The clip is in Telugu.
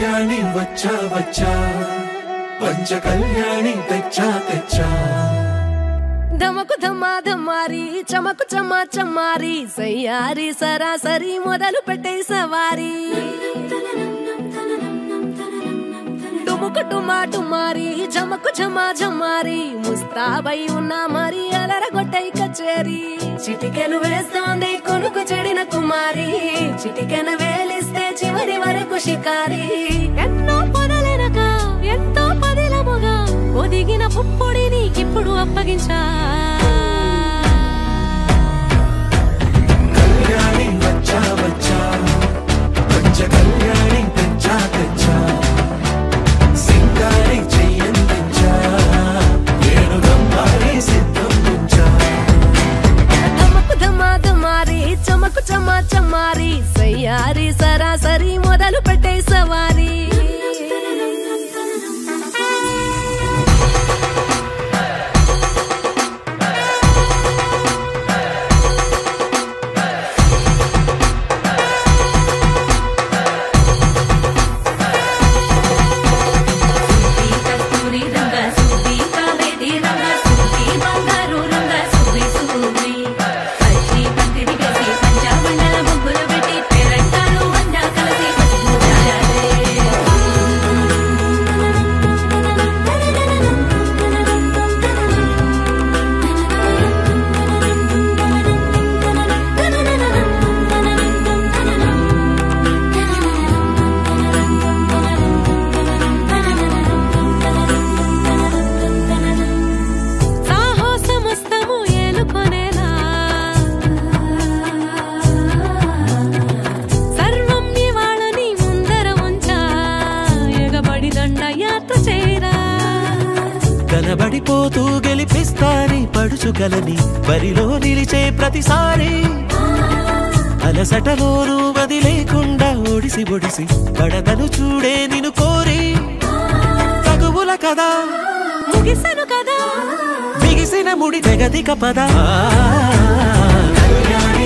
కళ్యాణి వచ్చా వచ్చా పంచ కళ్యాణి తెచ్చా తెచ్చా ధమకు ధమా ధమారి చమకు చమా చమారి సయ్యారి సరాసరి మొదలు పెట్టే సవారి డుముకు టుమా టుమారి చమకు చమా చమారి ముస్తాబై ఉన్నా మరి అలరగొట్టై కచేరి చిటికెను వేస్తోంది కొనుకు చెడిన కుమారి చిటికెను వేలిస్తే చివరి వరకు షికారి ఎన్నో పొదలెనక ఎంతో పదిలముగా ఒదిగిన పుప్పొడి నీకిప్పుడు అప్పగించా కళ్యాణి వచ్చా వచ్చా పంచ కళ్యాణి తెచ్చా తెచ్చా సింగారి చెయ్యందించా నేను గమ్మారి సిద్ధం ఉంచా ధమకు ధమా ధమారి చమకు చమా చమారి సయ్యారి సరాసరి మొదలు పెట్టే సవారి సుబ్బి కస్తూరి రంగ సుబ్బి కావేరి రంగ సుబ్బి బంగారు రంగ సుబ్బి సుబ్బి పచ్చి పందిరి వేసి పంచామండల ముగ్గులు పెట్టి పేరంటాలు అందా కలిసి బతుకుతారే సాహసమస్తము ఏలుకొనేలా సర్వం ఇవాళని ముందర ఉంచా ఎగబడి దండ యాత్ర చేరా కనబడిపోతూ గెలిపిస్తాని పడుచుగలని బరిలో నిలిచే ప్రతిసారి అలసటలోనూ వదిలేకుండా ఒడిసి ఒడిసి పడదను చూడే నిన్ను కోరి తగువుల కదా ముగిసను కదా బిగిసిన ముడి తెగదిక పద కళ్యాణి